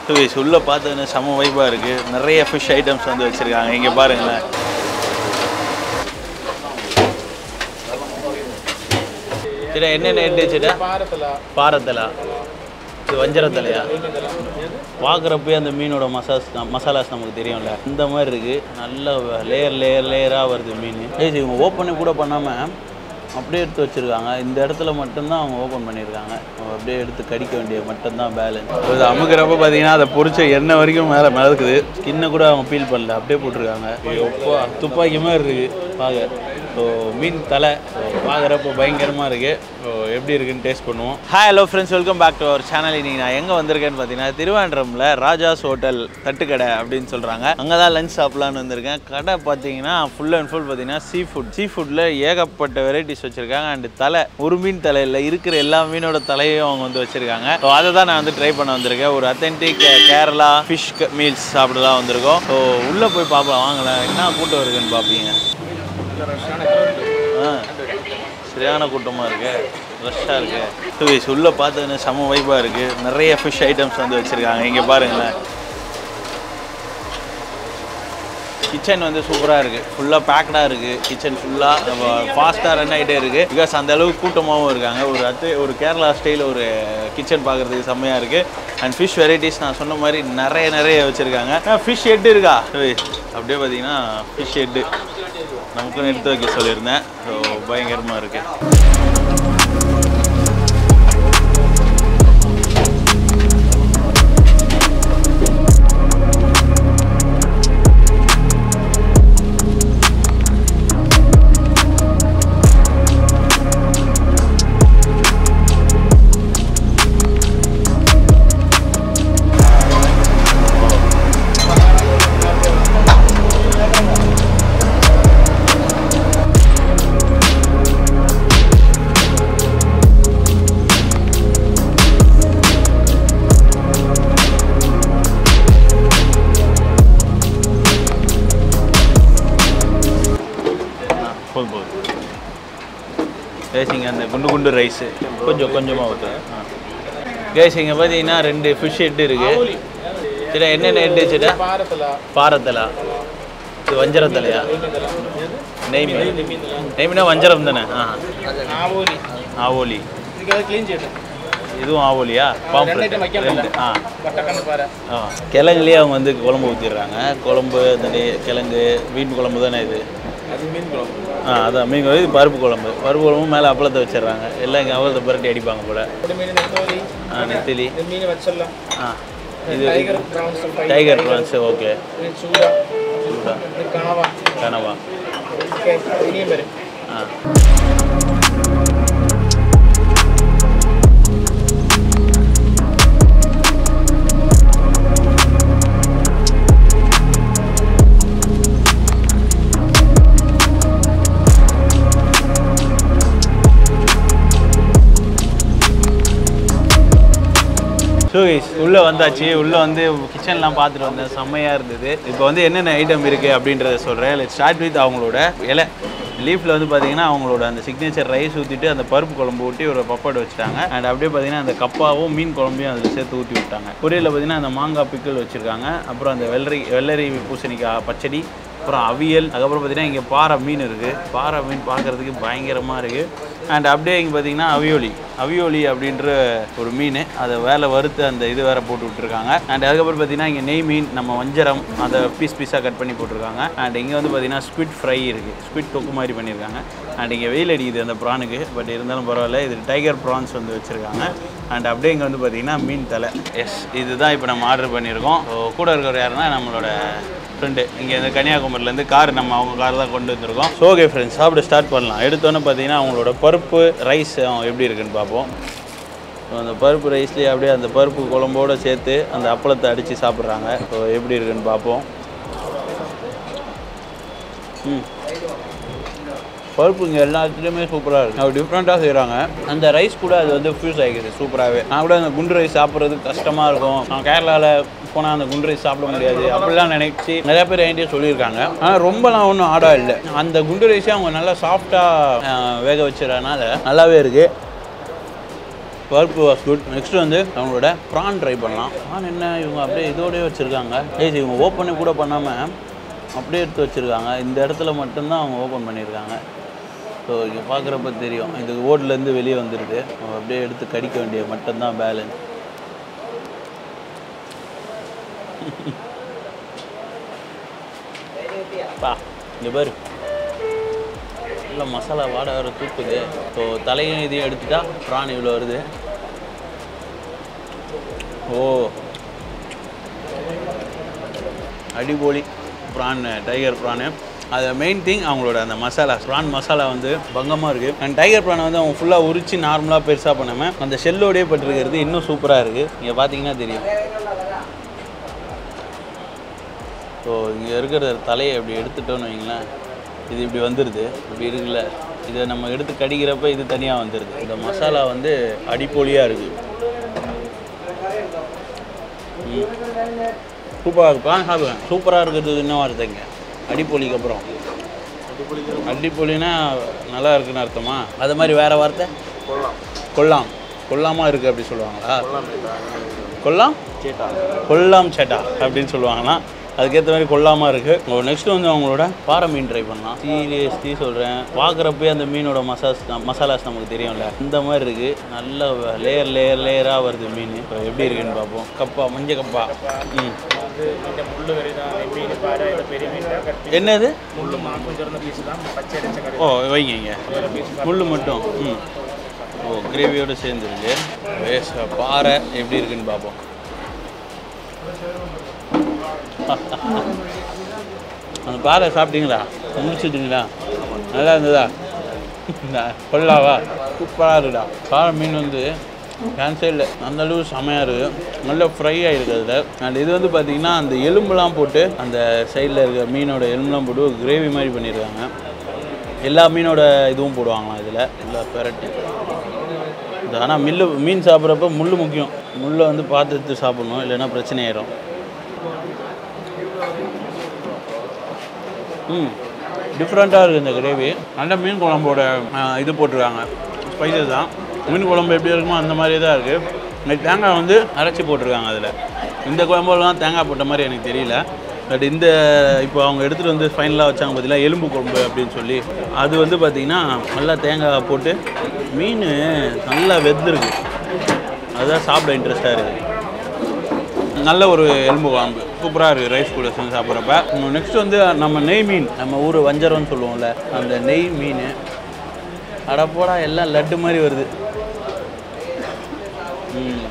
டுவேஸ் உள்ளே பார்த்ததுன்னு செம வைப்பாக இருக்குது நிறைய ஃபிஷ் ஐட்டம்ஸ் வந்து வச்சுருக்காங்க இங்கே பாருங்களேன் சரி என்னென்ன எட்டு வச்சுட்டா பாரத்தலா இது வஞ்சரத்தலையா பார்க்குறப்பே அந்த மீனோட மசாஸ் மசாலாஸ் நமக்கு தெரியும்ல இந்த மாதிரி இருக்குது நல்ல லேயர் லேயர் லேயராக வருது மீன் ஏய் இவங்க ஓப்பனே கூட பண்ணாமல் அப்படியே எடுத்து வச்சுருக்காங்க இந்த இடத்துல மட்டும்தான் அவங்க ஓப்பன் பண்ணியிருக்காங்க அவங்க அப்படியே எடுத்து கடிக்க வேண்டியது மட்டும்தான் பேலன்ஸ் இது அமுக்கிறப்ப பார்த்தீங்கன்னா அதை பொரிச்ச எண்ணெய் வரைக்கும் மேலே மிதக்குது ஸ்கின்னை கூட அவங்க ஃபீல் பண்ணல அப்படியே போட்டிருக்காங்க எப்போ துப்பாக்கி மாதிரி இருக்குது பார்க்க ஸோ மீன் தலை பார்க்குறப்போ பயங்கரமாக இருக்குது ஸோ எப்படி இருக்குன்னு டேஸ்ட் பண்ணுவோம் hi hello friends welcome back to our channel இன்னைக்கு நான் எங்கே வந்திருக்கேன்னு பார்த்தீங்கன்னா திருவாண்டரமில் ராஜாஸ் ஹோட்டல் தட்டுக்கடை அப்படின்னு சொல்கிறாங்க அங்கே தான் லஞ்ச் சாப்பிட்லான்னு வந்திருக்கேன் கடை பார்த்தீங்கன்னா ஃபுல் அண்ட் ஃபுல் பார்த்தீங்கன்னா சீ ஃபுட் சீ ஃபுட்டில் ஏகப்பட்ட வெரைட்டிஸ் வச்சுருக்காங்க அண்ட் தலை ஒரு மீன் தலையில் இருக்கிற எல்லா மீனோட தலையும் அவங்க வந்து வச்சுருக்காங்க ஸோ அதை தான் நான் வந்து ட்ரை பண்ண வந்திருக்கேன் ஒரு அத்தென்டிக் கேரளா ஃபிஷ் மீல்ஸ் சாப்பிட தான் வந்திருக்கோம் ஸோ உள்ளே போய் பார்ப்போம் வாங்கலாம் என்ன கூட்டம் இருக்குன்னு பார்ப்பீங்க ஆ சரியான கூட்டமாக இருக்கு ரஷ்ஷாக இருக்கு டூ வீஸ் உள்ளே பார்த்ததுன்னு செம வைப்பாக இருக்குது நிறைய ஃபிஷ் ஐட்டம்ஸ் வந்து வச்சுருக்காங்க இங்கே பாருங்களேன் கிச்சன் வந்து சூப்பராக இருக்குது ஃபுல்லாக பேக்டாக இருக்குது கிச்சன் ஃபுல்லாக நம்ம ஃபாஸ்ட்டாக ரன் ஆகிட்டே இருக்குது பிகாஸ் அந்த அளவுக்கு கூட்டமாகவும் இருக்காங்க ஒரு அத்து ஒரு கேரளா ஸ்டைல் ஒரு கிச்சன் பார்க்குறதுக்கு செம்மையாக இருக்குது அண்ட் ஃபிஷ் வெரைட்டிஸ் நான் சொன்ன மாதிரி நிறைய நிறைய வச்சுருக்காங்க ஃபிஷ் ஹெட் இருக்கா டூ அப்படியே பார்த்தீங்கன்னா ஃபிஷ் ஹெட்டு நமக்கும் எடுத்து வைக்க சொல்லியிருந்தேன் ஸோ பயங்கரமாக இருக்குது போதும் போதும் கேசிங்க அந்த குண்டு குண்டு ரைஸு கொஞ்சம் கொஞ்சமாக ஊற்று கேஸ் இங்கே பார்த்தீங்கன்னா ரெண்டு ஃபிஷ் ஹெட் இருக்கு சரி என்னென்ன ஹெட் வச்சுட்டா பாரத்தலா இது வஞ்சரத்தலையா நெய் மீன் நெய் மீனா வஞ்சரம் தானே ஆ ആവോലി ஆவோலி ഇത് ക്ലീൻ ചെയ്യട്ടെ இதுவும் ஆவோலியா பாம்ப்ரெட் ரெண்டு ஆ വട്ടക്കണ്ണപ്പാര ஆ கிழங்குலேயே அவங்க வந்து குழம்பு ஊற்றிடுறாங்க குழம்பு அந்த நெய் கிழங்கு மீன் குழம்பு தானே இது അത് മീൻ കുളം ஆ அதான் மீன் குழம்பு இது பருப்பு குழம்பு பருப்பு குழம்பு மேலே அப்பளத்தை வச்சிடுறாங்க எல்லாம் இங்கே அவலத்தை புரட்டி அடிப்பாங்க போல ഇവിടെ മീൻ നെത്തോലി ஆ நெத்திலி ഇത് മീൻ വെച്ചല്ല ஆ இது tiger prawns tiger prawns okay ഇത് ചൂട சூடா ഇത് കണവ கனவா ഒക്കെ ഇനിയും വരും ஆ ஸோ உள்ளே வந்தாச்சு உள்ளே வந்து கிச்சன்லாம் பார்த்துட்டு வந்தேன் செம்மையாக இருந்தது இப்போ வந்து என்னென்ன ஐட்டம் இருக்குது அப்படின்றத சொல்கிறேன் லெட் ஸ்டார்ட் வித் அவங்களோட இலை லீஃபில் வந்து பார்த்தீங்கன்னா அவங்களோட அந்த சிக்னேச்சர் ரைஸ் ஊற்றிட்டு அந்த பருப்பு குழம்பு ஊற்றி ஒரு பப்பாடு வச்சுட்டாங்க அண்ட் அப்படியே பார்த்தீங்கன்னா அந்த கப்பாவும் மீன் குழம்பையும் அதில் சேர்த்து ஊற்றி விட்டாங்க பொரியலில் பார்த்தீங்கன்னா அந்த மாங்காய் பிக்கல் வச்சுருக்காங்க அப்புறம் அந்த வெள்ளரி வெள்ளரி பூசணிக்காய் பச்சடி அப்புறம் அவியல் அதுக்கப்புறம் பார்த்தீங்கன்னா இங்கே பாறை மீன் இருக்குது பாறை மீன் பார்க்குறதுக்கு பயங்கரமாக இருக்குது அண்ட் அப்படியே இங்கே பார்த்தீங்கன்னா அவியோலி அவியோலி அப்படின்ற ஒரு மீன் அதை வேலை வறுத்து அந்த இது வேற போட்டு விட்டுருக்காங்க அண்ட் அதுக்கப்புறம் பார்த்தீங்கன்னா இங்கே நெய் மீன் நம்ம வஞ்சரம் அதை பீஸ் பீஸாக கட் பண்ணி போட்டிருக்காங்க அண்ட் இங்கே வந்து பார்த்தீங்கன்னா ஸ்குவிட் ஃப்ரை இருக்குது ஸ்குவிட் தொக்கு மாதிரி பண்ணியிருக்காங்க அண்ட் இங்கே வெயில் அடிக்குது அந்த ப்ரானுக்கு பட் இருந்தாலும் பரவாயில்ல இது டைகர் ப்ரான்ஸ் வந்து வச்சுருக்காங்க அண்ட் அப்படியே இங்கே வந்து பார்த்தீங்கன்னா மீன் தலை எஸ் இதுதான் இப்போ நம்ம ஆர்டர் பண்ணியிருக்கோம் So, கூட இருக்கிறவர் யாருன்னா நம்மளோட ஃப்ரெண்டு இங்கே இந்த கன்னியாகுமரியிலேருந்து கார் நம்ம அவங்க கார் தான் கொண்டு வந்திருக்கோம் ஸோ ஓகே ஃப்ரெண்ட்ஸ் சாப்பிட ஸ்டார்ட் பண்ணலாம் எடுத்தோன்னே பார்த்தீங்கன்னா அவங்களோட பருப்பு ரைஸ் எப்படி இருக்குன்னு பார்ப்போம் ஸோ அந்த பருப்பு ரைஸ்லேயே அப்படியே அந்த பருப்பு குழம்போடு சேர்த்து அந்த அப்பளத்தை அடித்து சாப்பிட்றாங்க ஸோ எப்படி இருக்குன்னு பார்ப்போம் ம் பருப்பு இங்கே எல்லா இடத்துலையுமே சூப்பராக இருக்குது அவர் டிஃப்ரெண்ட்டாக செய்கிறாங்க அந்த ரைஸ் கூட அது வந்து ஃபியூஸ் ஆகிக்குது சூப்பராகவே நான் கூட அந்த குண்டு ரைஸ் சாப்பிட்றது கஷ்டமாக இருக்கும் நான் கேரளாவில் போனால் அந்த குண்டு ரைஸ் சாப்பிட முடியாது அப்படிலாம் நினைச்சு நிறைய பேர் என்கிட்ட சொல்லியிருக்காங்க ஆனால் ரொம்பலாம் ஒன்றும் ஆடாக இல்லை அந்த குண்டு ரைஸே அவங்க நல்லா சாஃப்டாக வேக வச்சுறதுனால நல்லாவே இருக்குது பருப்பு வாஸ் குட் நெக்ஸ்ட் வந்து அவங்களோட ப்ரான் ட்ரை பண்ணலாம் ப்ரான் என்ன இவங்க அப்படியே இதோடய வச்சுருக்காங்க ஏய் இவங்க ஓப்பனே கூட பண்ணாமல் அப்படியே எடுத்து வச்சுருக்காங்க இந்த இடத்துல மட்டும்தான் அவங்க ஓப்பன் பண்ணியிருக்காங்க ஸோ இங்கே பார்க்குறப்ப தெரியும் இது ஓட்லேருந்து வெளியே வந்துடுது அவங்க அப்படியே எடுத்து கடிக்க வேண்டிய மட்டும்தான் பேலன்ஸ் பா இங்கே பாரு நல்ல மசாலா வாடை வேறு தூக்குது ஸோ தலையும் இதையும் எடுத்துட்டா ப்ரான் இவ்வளோ வருது ஓ அடிபொலி ப்ரான் டைகர் ப்ரானு அது மெயின் திங் அவங்களோட அந்த மசாலா ப்ரான் மசாலா வந்து பங்கமாக இருக்குது அண்ட் டைகர் ப்ரானை வந்து அவங்க ஃபுல்லாக உரிச்சு நார்மலாக பெருசாக பண்ணாமல் அந்த ஷெல்லோடயே பட்டிருக்கிறது இன்னும் சூப்பராக இருக்குது இங்கே பார்த்தீங்கன்னா தெரியும் ஸோ இங்கே இருக்கிற தலையை இப்படி எடுத்துட்டோன்னு வைங்களேன் இது இப்படி வந்துடுது இப்படி இருக்குல்ல இதை நம்ம எடுத்து கடிக்கிறப்ப இது தனியாக வந்துடுது இந்த மசாலா வந்து அடிப்பொலியாக இருக்குது சூப்பராக இருக்கு ப்ரான் சாப்பிடுவேன் சூப்பராக இருக்கிறது இன்னும் வருதுங்க அடிப்பொலிக்கு அப்புறம் அடிப்பொலினா நல்லா இருக்குன்னு அர்த்தமா அது மாதிரி வேற வார்த்தை கொல்லாம் கொல்லாமல் இருக்குது அப்படி சொல்லுவாங்களா கொல்லாம் கொல்லாம் சேட்டா அப்படின்னு சொல்லுவாங்கன்னா அதுக்கேற்ற மாதிரி கொல்லாமல் இருக்குது நெக்ஸ்ட் வந்து அவங்களோட பாறை மீன் ட்ரை பண்ணலாம் சீரியஸ்லி சொல்கிறேன் பார்க்குறப்பே அந்த மீனோட மசாஸ் மசாலாஸ் நமக்கு தெரியும்ல இந்த மாதிரி இருக்குது நல்ல லேயர் லேயர் லேயராக வருது மீன் இப்போ எப்படி இருக்குன்னு பார்ப்போம் கப்பா மஞ்சள் கப்பா ம் வந்து இந்த முள்ளு வரை தான் மீன் பாறை இந்த பெரிய மீன் தான் கட்டி என்னது முள்ளு மா கொஞ்சம் இருந்த பீஸ் தான் பச்சை அடிச்ச கறி ஓ வைங்க இங்க முள் மட்டும் ம் ஓ கிரேவியோடு சேர்ந்துருக்கு வேஸ் பாறை எப்படி இருக்குன்னு பார்ப்போம் அந்த பாறை சாப்பிட்டீங்களா முடிச்சிட்டிங்களா நல்லா இருந்ததா கொள்ளாவா சூப்பராக இருக்குடா பாறை மீன் வந்து கேன்சே இல்லை அந்த அளவு செமையாக இருக்குது நல்ல ஃப்ரை ஆகிருக்கு அதில் அண்ட் இது வந்து பார்த்தீங்கன்னா அந்த எலும்புலாம் போட்டு அந்த சைடில் இருக்க மீனோட எலும்புலாம் போட்டு ஒரு கிரேவி மாதிரி பண்ணியிருக்காங்க எல்லா மீனோட இதுவும் போடுவாங்களாம் இதில் எல்லா பெரட்டு இது ஆனால் மில்லு மீன் சாப்பிட்றப்ப முள் முக்கியம் முள்ளை வந்து பார்த்து எடுத்து சாப்பிடணும் இல்லைன்னா பிரச்சனை ஆயிடும் ம் டிஃப்ரெண்ட்டாக இருக்குது இந்த கிரேவி நல்ல மீன் குழம்போட ஆ, இது போட்டிருக்காங்க ஸ்பைசஸ் தான் மீன் குழம்பு எப்படி இருக்குமோ அந்த மாதிரியே தான் இருக்குது இந்த தேங்காய் வந்து அரைச்சி போட்டிருக்காங்க அதில் இந்த குழம்புலாம் தேங்காய் போட்ட மாதிரி எனக்கு தெரியல பட் இந்த இப்போ அவங்க எடுத்துகிட்டு வந்து ஃபைனலாக வச்சாங்க பார்த்தீங்களா எலும்பு குழம்பு அப்படின்னு சொல்லி அது வந்து பார்த்திங்கன்னா நல்லா தேங்காய் போட்டு மீன் நல்லா வெந்திருக்கு அதுதான் சாப்பிட இன்ட்ரெஸ்ட்டாக இருக்குது நல்ல ஒரு எலும்பு குழம்பு சூப்பராக இருக்குது ரைஸ் கூட செஞ்சு சாப்பிட்றப்ப நெக்ஸ்ட் வந்து நம்ம நெய் மீன் நம்ம ஊர் வஞ்சரம்னு சொல்லுவோம்ல அந்த நெய் மீன் அடப்போடா எல்லாம் லட்டு மாதிரி வருது ம்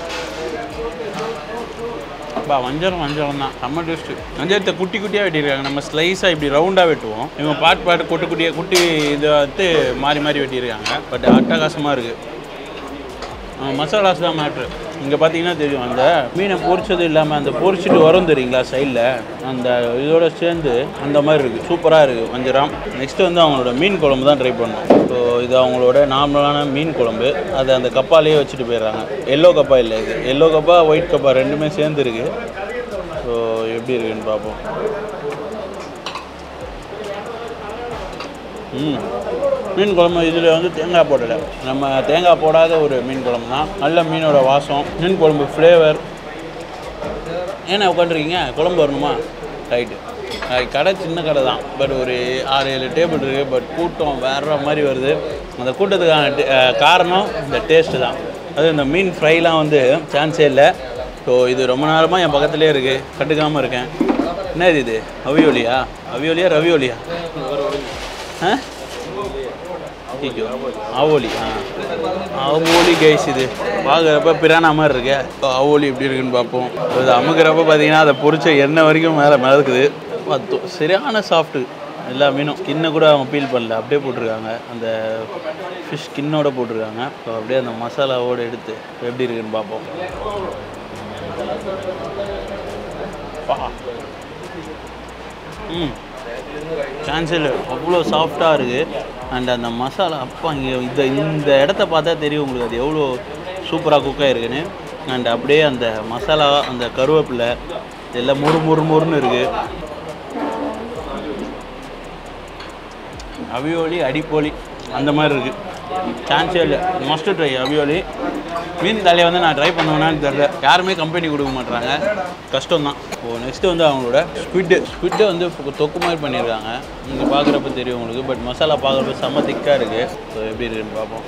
பா வஞ்சரம் வஞ்சரம் தான் செம்ம டேஸ்ட்டு வஞ்சரத்தை குட்டி குட்டியாக வெட்டியிருக்காங்க நம்ம ஸ்லைஸாக இப்படி ரவுண்டாக வெட்டுவோம் இவங்க பாட்டு பாட்டு குட்டி குட்டியாக குட்டி இதை வந்து மாறி மாறி வெட்டியிருக்காங்க பட் அட்டகாசமாக இருக்குது மசாலாஸ் தான் மேட்ரு இங்கே பார்த்தீங்கன்னா தெரியும் அந்த மீனை பொரிச்சது இல்லாமல் அந்த பொரிச்சிட்டு வரும் தெரியுங்களா சைடில் அந்த இதோட சேர்ந்து அந்த மாதிரி இருக்குது சூப்பராக இருக்குது வஞ்சரம் நெக்ஸ்ட் வந்து அவங்களோட மீன் குழம்பு தான் ட்ரை பண்ணோம் ஸோ இது அவங்களோட நார்மலான மீன் குழம்பு அதை அந்த கப்பாலேயே வச்சுட்டு போயிடுறாங்க எல்லோ கப்பா இல்லை இது எல்லோ கப்பா ஒயிட் கப்பா ரெண்டுமே சேர்ந்து இருக்கு ஸோ எப்படி இருக்குன்னு பார்ப்போம் ம் மீன் குழம்பு இதில் வந்து தேங்காய் போடலை நம்ம தேங்காய் போடாத ஒரு மீன் குழம்பு தான் நல்ல மீனோட வாசம் மீன் குழம்பு ஃப்ளேவர் ஏன்னா உட்காந்துருக்கீங்க குழம்பு வரணுமா ரைட்டு கடை சின்ன கடை தான் பட் ஒரு ஆறு ஏழு டேபிள் இருக்குது பட் கூட்டம் வேற மாதிரி வருது அந்த கூட்டத்துக்கான டே- அஹ் காரணம் இந்த டேஸ்ட்டு தான் அது இந்த மீன் ஃப்ரைலாம் வந்து சான்ஸே இல்லை ஸோ இது ரொம்ப நேரமாக என் பக்கத்துலேயே இருக்குது கண்டுக்காமல் இருக்கேன் என்ன இது இது அவியோலியா அவியோலியா ரவியோலியா ஆ ஐயோ ஆவோலி ஆ ஆவோலி கைஸ் இது பார்க்குறப்ப பிரானா மாதிரி இருக்கு ஆவோலி எப்படி இருக்குன்னு பார்ப்போம் அது அமுக்கிறப்ப பார்த்தீங்கன்னா அதை பொரிச்ச எண்ணெய் வரைக்கும் மேலே மிதக்குது பத்து சரியான சாஃப்ட்டு எல்லா மீனும் ஸ்கின்னை கூட அவங்க பீல் பண்ணல அப்படியே போட்டிருக்காங்க அந்த ஃபிஷ் ஸ்கின்னோட போட்டிருக்காங்க ஸோ அப்படியே அந்த மசாலாவோடு எடுத்து எப்படி இருக்குன்னு பார்ப்போம் பா ம் சான்சல் அவ்வளோ சாஃப்டாக இருக்குது அண்ட் அந்த மசாலா அப்பா இங்கே இந்த இந்த இடத்த பார்த்தா தெரியும் உங்களுக்கு அது எவ்வளோ சூப்பராக குக் ஆகிருக்குன்னு அண்ட் அப்படியே அந்த மசாலா அந்த கருவேப்பிலை எல்லாம் முறு முறு முறுன்னு இருக்குது அவியோலி அடிப்போலி அந்த மாதிரி இருக்குது சான்ஸே இல்லை மஸ்ட் ட்ரை அவியோலி மீன் தலையை வந்து நான் ட்ரை பண்ணுவேனான்னு தெரியல யாருமே கம்பெனி கொடுக்க மாட்றாங்க கஷ்டம் தான் ஓ நெக்ஸ்ட்டு வந்து அவங்களோட ஸ்குவிட்டு ஸ்குவிட்டை வந்து இப்போ தொக்கு மாதிரி பண்ணியிருக்காங்க நீங்கள் பார்க்குறப்ப தெரியும் உங்களுக்கு பட் மசாலா பார்க்குறப்ப செம்ம திக்காக இருக்குது ஸோ எப்படி இருக்குன்னு பார்ப்போம்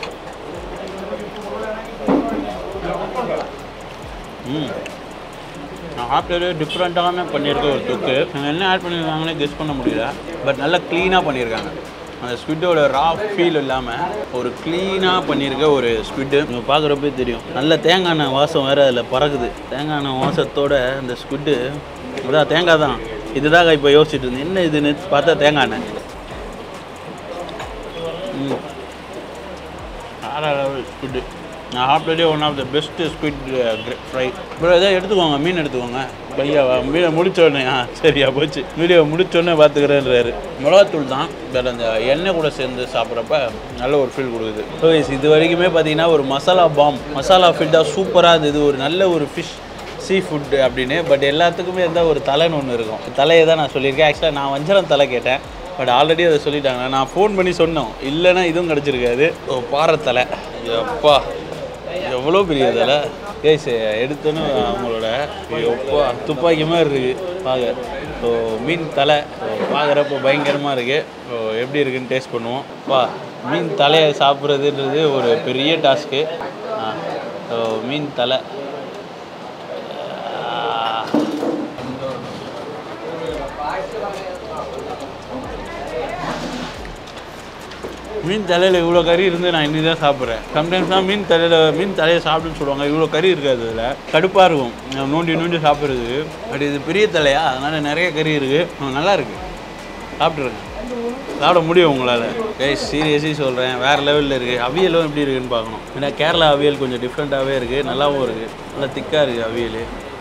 ம் நான் ஆப்டரே டிஃப்ரெண்ட்டான பண்ணியிருக்க ஒரு தொக்கு இவங்க என்ன ஆட் பண்ணியிருக்காங்கன்னே கெஸ் பண்ண முடியல பட் நல்லா க்ளீனாக பண்ணியிருக்காங்க அந்த ஸ்குவிட்டோட ரா ஃபீல் இல்லாமல் ஒரு க்ளீனாக பண்ணியிருக்க ஒரு ஸ்குவிட்டு நீங்கள் பார்க்குறப்பே தெரியும் நல்ல தேங்காய் எண்ணெய் வாசம் வேறு அதில் பறக்குது தேங்காய் எண்ணெய் வாசத்தோட அந்த ஸ்குவிட்டு அதான் தேங்காய் தான் இதுதான் இப்போ யோசிச்சுட்டு இருந்தேன் என்ன இதுன்னு பார்த்தா தேங்காய் எண்ணெய் ம் வேற லெவல் ஸ்குவிட்டு நான் சாப்பிட்டதே one of the best squid fry bro எதாவது எடுத்துக்கோங்க மீன் எடுத்துக்கோங்க பையா மீனை முடிச்ச உடனே ஆ சரியா போச்சு வீடியோ முடிச்ச உடனே பார்த்துக்கிறேன்றாரு மிளகாத்தூள் தான் பட் அந்த எண்ணெய் கூட சேர்ந்து சாப்பிட்றப்ப நல்ல ஒரு ஃபீல் கொடுக்குது ஸோ இது வரைக்குமே பார்த்தீங்கன்னா ஒரு மசாலா பாம் மசாலா ஃபீல்டாக சூப்பராக இருந்தது ஒரு நல்ல ஒரு ஃபிஷ் சீ ஃபுட்டு அப்படின்னு பட் எல்லாத்துக்குமே இருந்தால் ஒரு தலைன்னு ஒன்று இருக்கும் தலையை தான் நான் சொல்லியிருக்கேன் ஆக்சுவலாக நான் வஞ்சரம் தலை கேட்டேன் பட் ஆல்ரெடி அதை சொல்லிட்டாங்க நான் ஃபோன் பண்ணி சொன்னோம் இல்லைன்னா இதுவும் கிடச்சிருக்காது ஓ பாறை தலை அப்பா எவ்வளோ பெரிய தலை கேஸ் எடுத்தோன்னு அவங்களோட எப்பா துப்பாக்கி மாதிரி இருக்குது பார்க்க ஸோ மீன் தலை பார்க்குறப்ப பயங்கரமாக இருக்குது ஸோ எப்படி இருக்குன்னு டேஸ்ட் பண்ணுவோம் வா மீன் தலையை சாப்பிட்றதுன்றது ஒரு பெரிய டாஸ்க்கு ஸோ மீன் தலை மீன் தலையில் இவ்வளோ கறி இருந்து நான் இன்னி தான் சாப்பிட்றேன் சம்டைம்ஸ் தான் மீன் தலையில் மீன் தலையை சாப்பிடுன்னு சொல்லுவாங்க இவ்வளோ கறி இருக்காது அதில் கடுப்பாக இருக்கும் நான் நோண்டி நோண்டி சாப்பிட்றது பட் இது பெரிய தலையா அதனால் நிறைய கறி இருக்குது நல்லா இருக்கு சாப்பிட்ருங்க சாப்பிட முடியும் உங்களால் ஏய் சீரியஸி சொல்கிறேன் வேறு லெவலில் இருக்குது அவியலும் எப்படி இருக்குன்னு பார்க்கணும் ஏன்னா கேரளா அவியல் கொஞ்சம் டிஃப்ரெண்ட்டாகவே இருக்குது நல்லாவும் இருக்குது நல்லா திக்காக இருக்குது அவியல்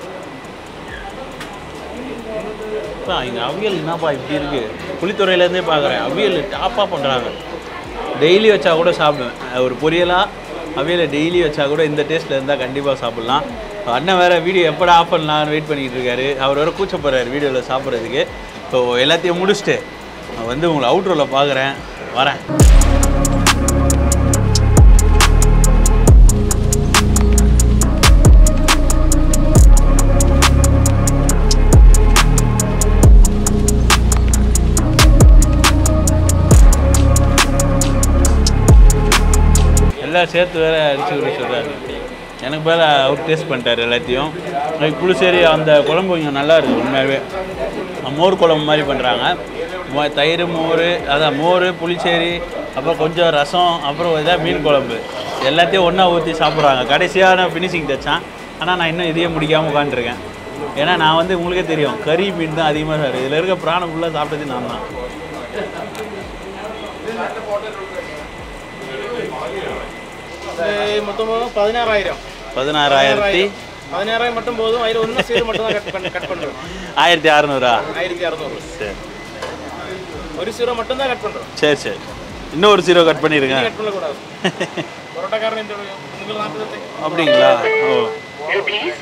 அப்பா, இங்கே அவியல் என்னப்பா இப்படி இருக்குது புளித்துறையிலேருந்தே பார்க்குறேன் அவியல் டாப்பாக பண்ணுறாங்க டெய்லி வச்சா கூட சாப்பிடுவேன் ஒரு பொரியலாக அவியலை டெய்லி வச்சா கூட இந்த டேஸ்ட்டில் இருந்தால் கண்டிப்பாக சாப்பிட்லாம் அண்ணன் வேறு வீடியோ எப்படா ஆஃப் பண்ணலாம்னு வெயிட் பண்ணிக்கிட்டு இருக்காரு அவர் வேறு கூச்சப்படுறாரு வீடியோவில் சாப்பிட்றதுக்கு ஸோ எல்லாத்தையும் முடிச்சுட்டு நான் வந்து உங்களை அவுட்ரோவில் பார்க்குறேன் வரேன் எல்லாம் சேர்த்து வேற அடிச்சு விட சொல்கிறாரு எனக்கு மேலே அவர் டேஸ்ட் பண்ணிட்டாரு எல்லாத்தையும் அதுக்கு புளிசேரி அந்த குழம்பு கொஞ்சம் நல்லா இருக்குது உண்மையாகவே மோர் குழம்பு மாதிரி பண்ணுறாங்க தயிர் மோர் அதான் மோர் புளிச்சேரி அப்புறம் கொஞ்சம் ரசம் அப்புறம் இதாக மீன் குழம்பு எல்லாத்தையும் ஒன்றா ஊற்றி சாப்பிட்றாங்க கடைசியான ஃபினிஷிங் தச்சான் ஆனால் நான் இன்னும் இதையே முடிக்காமல் உட்காந்துருக்கேன் ஏன்னா நான் வந்து உங்களுக்கே தெரியும் கறி மீன் தான் அதிகமாக சார் இதில் இருக்க பிராணம் ஃபுல்லாக சாப்பிட்டது நான் தான் இது மொத்தமாக பதினாறாயிரம் பதினாறாயிரத்தி பதினாறாயிரம் மட்டும் போதும் அதில் ஒன்று சீர் மட்டும் தான் கட் பண்ண கட் பண்ணுறோம் ஆயிரத்தி அறநூறா ஆயிரத்தி அறநூறு சரி ஒரு சீரோ மட்டும் தான் கட் பண்ணுறோம் சரி சரி இன்னொரு ஜீரோ கட் பண்ணிடுங்க கட் பண்ணக்கூடாது பரோட்டாக்காரன் இந்த உங்களுக்கு நாற்பத்தி அப்படிங்களா ஓ Rupees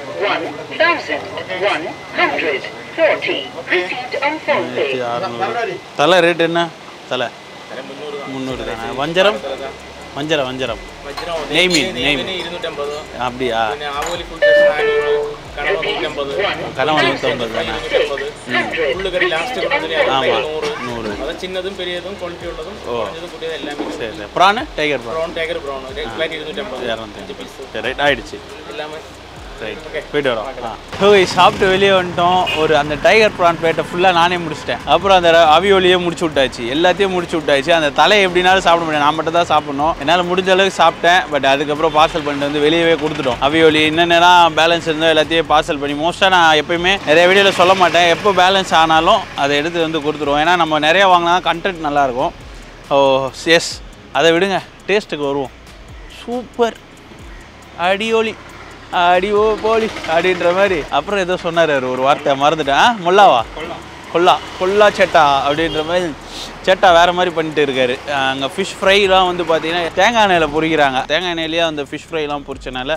1,140 received on phone pay. ஆயிரத்தி அறநூறு தலை ரேட் என்ன தலை முந்நூறு தானே வஞ்சரம் வஞ்சரம் வஞ்சரம் வஜ்ரம் நெய் மீன், நெய் மீன். இருநூற்றம்பது அப்படியா പിന്നെ ആവോലി ഫുൾ ടേസ്റ്റ് നാനൂറ് കണവ നൂറ്റമ്പത് கனவா நூற்றம்பது தானே ഇരുന്നൂറ്റമ്പത് ഉള്ളുകറി ലാസ്റ്റ് കൊണ്ടതിന് ஆமாம் നൂറ് நூறு അത് ചിന്നതും പെരിയതും ക്വാളിറ്റി ഉള്ളതും കുറഞ്ഞതും കൂടിയതും എല്ലാം சரி சரி prawn tiger prawn prawn tiger prawn flat ഇരുന്നൂറ്റമ്പത് இரநூத்தி சரி ரைட் ஆயிடுச்சு எல்லாமே ரைட் போயிட்டு வரோம் ஆ ஓகே சாப்பிட்டு வெளியே வந்துட்டோம் ஒரு அந்த டைகர் ப்ரான் பிளேட்டை ஃபுல்லாக நானே முடிச்சிட்டேன் அப்புறம் அந்த அவியோலியே முடிச்சு விட்டாச்சு எல்லாத்தையும் முடிச்சு விட்டாச்சு அந்த தலையை எப்படினாலும் சாப்பிட முடியாது நான் மட்டும் தான் சாப்பிடணும் என்னால் முடிஞ்ச அளவுக்கு சாப்பிட்டேன் பட் அதுக்கப்புறம் பார்சல் பண்ணிட்டு வந்து வெளியவே கொடுத்துட்டோம் அவியோலி என்னென்னலாம் பேலன்ஸ் இருந்தோ எல்லாத்தையும் பார்சல் பண்ணி மோஸ்ட்டாக நான் எப்பயுமே நிறைய வீடியோவில் சொல்ல மாட்டேன் எப்போ பேலன்ஸ் ஆனாலும் அதை எடுத்து வந்து கொடுத்துருவோம் ஏன்னா நம்ம நிறைய வாங்கினா கண்டென்ட் நல்லாயிருக்கும் ஓ எஸ் அதை விடுங்க டேஸ்ட்டுக்கு வருவோம் சூப்பர் அடியோலி அடியோ போலி அப்படின்ற மாதிரி அப்புறம் ஏதோ சொன்னார் அவர் ஒரு வார்த்தை மறந்துட்டேன் ஆ, முல்லாவா கொல்லா கொல்லா செட்டா அப்படின்ற மாதிரி செட்டா வேறு மாதிரி பண்ணிட்டு இருக்காரு அங்கே ஃபிஷ் ஃப்ரைலாம் வந்து பார்த்தீங்கன்னா தேங்காய் எண்ணெயில் பொரிக்கிறாங்க தேங்காய் எண்ணெயிலேயே அந்த ஃபிஷ் ஃப்ரைலாம் பொரிச்சனால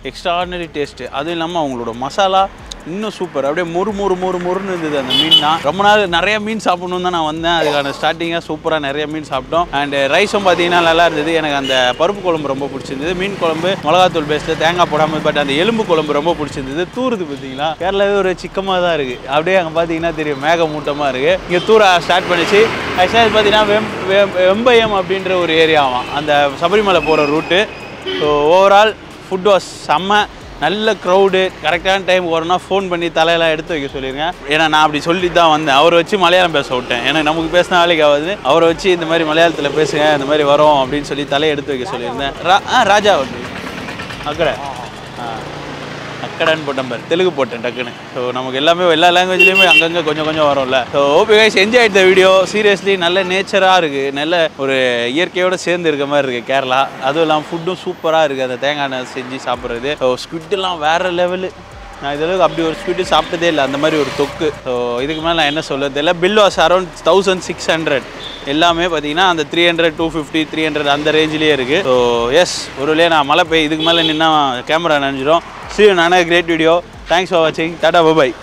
எக்ஸ்ட்ராடினரி டேஸ்ட்டு அதுவும் இல்லாமல் அவங்களோட மசாலா இன்னும் சூப்பர் அப்படியே மொறு மொறு மொறு மொறுன்னு இருந்தது அந்த மீன் தான் ரொம்ப நாள் நிறைய மீன் சாப்பிடணும் தான் நான் வந்தேன் அதுக்கான ஸ்டார்டிங்காக சூப்பராக நிறைய மீன் சாப்பிட்டோம் அண்ட் ரைஸும் பார்த்தீங்கன்னா நல்லா இருந்தது எனக்கு அந்த பருப்பு குழம்பு ரொம்ப பிடிச்சிருந்தது மீன் குழம்பு மிளகாத்தூள் பேஸ்ட்டு தேங்காய் போடாமல் பட் அந்த எலும்பு குழம்பு ரொம்ப பிடிச்சிருந்தது தூருது பார்த்தீங்களா கேரளாவே ஒரு சிக்கமாக தான் இருக்குது அப்படியே அங்கே பார்த்தீங்கன்னா தெரியும் மேகமூட்டமாக இருக்குது இங்கே தூர ஸ்டார்ட் பண்ணிச்சு ஆக்சுவலாக பார்த்தீங்கன்னா வெம் வெம்- வெம்பயம் அப்படின்ற ஒரு ஏரியாவாம் அந்த சபரிமலை போகிற route so overall food was செம்ம நல்ல க்ரௌடு கரெக்டான டைம் வரணும்னா ஃபோன் பண்ணி தலையெல்லாம் எடுத்து வைக்க சொல்லிருங்க ஏன்னா நான் அப்படி சொல்லி தான் வந்தேன் அவரை வச்சு மலையாளம் பேச விட்டேன் ஏன்னா நமக்கு பேசின வேலைக்கு ஆகுது அவரை வச்சு இந்த மாதிரி மலையாளத்தில் பேசுங்க இந்த மாதிரி வரோம் அப்படின்னு சொல்லி தலையை எடுத்து வைக்க சொல்லியிருந்தேன் ரா ஆ ராஜா வந்து அக்கடை ஆ அக்கடான்னு போட்டேன் பாரு தெலுங்கு போட்டேன் டக்குன்னு ஸோ நமக்கு எல்லாமே எல்லா லாங்குவேஜ்லேயுமே அங்கங்கே கொஞ்சம் கொஞ்சம் வரும்ல ஸோ ஓபி guys enjoy the video seriously நல்ல நேச்சராக இருக்குது நல்ல ஒரு இயற்கையோடு சேர்ந்து இருக்க மாதிரி இருக்குது கேரளா அதுவும் இல்லாமல் ஃபுட்டும் சூப்பராக இருக்குது அந்த தேங்காய் எண்ணெய் செஞ்சு சாப்பிட்றது ஸோ ஸ்குட்டெல்லாம் வேறு லெவலு நான் இதளவுக்கு அப்படி ஒரு ஸ்வீட்டு சாப்பிட்டதே இல்லை அந்த மாதிரி ஒரு தொக்கு ஸோ இதுக்கு மேலே நான் என்ன சொல்ல தெரியல bill was around thousand six hundred எல்லாமே பார்த்தீங்கன்னா அந்த three hundred two fifty three hundred அந்த ரேஞ்சிலேயே இருக்குது ஸோ எஸ் ஒரு வழியாக நான் மழை பெய்ய இதுக்கு மேலே நின்னா கேமரா நினைஞ்சிடும் சி நானே கிரேட் வீடியோ தேங்க்ஸ் ஃபார் வாட்சிங் டாடா பபாய்